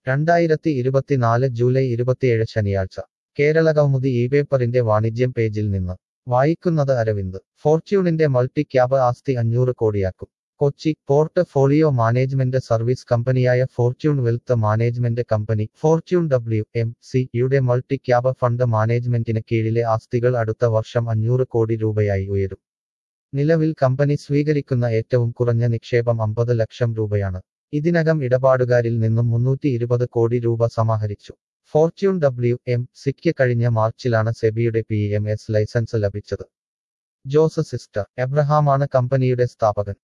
രണ്ടായിരത്തി ഇരുപത്തിനാല് ജൂലൈ ഇരുപത്തിയേഴ് ശനിയാഴ്ച കേരള കൗമുദി ഈ പേപ്പറിന്റെ വാണിജ്യം പേജിൽ നിന്ന് വായിക്കുന്നത് അരവിന്ദ് ഫോർച്യൂണിന്റെ മൾട്ടി ക്യാബ് ആസ്തി അഞ്ഞൂറ് കോടിയാക്കും Kochi portfolio management service കമ്പനിയായ fortune wealth management company fortune W M C യുടെ മൾട്ടി ക്യാബ് ഫണ്ട് മാനേജ്മെന്റിന് കീഴിലെ ആസ്തികൾ അടുത്ത വർഷം അഞ്ഞൂറ് കോടി രൂപയായി ഉയരും നിലവിൽ കമ്പനി സ്വീകരിക്കുന്ന ഏറ്റവും കുറഞ്ഞ നിക്ഷേപം അമ്പത് ലക്ഷം രൂപയാണ് ഇതിനകം ഇടപാടുകാരിൽ നിന്നും മുന്നൂറ്റി ഇരുപത് കോടി രൂപ സമാഹരിച്ചു ഫോർച്യൂൺ ഡബ്ല്യു എം സിക്ക് കഴിഞ്ഞ മാർച്ചിലാണ് സെബിയുടെ പി എം എസ് ലൈസൻസ് ലഭിച്ചത് ജോസ് സിസ്റ്റർ എബ്രഹാമാണ് കമ്പനിയുടെ സ്ഥാപകൻ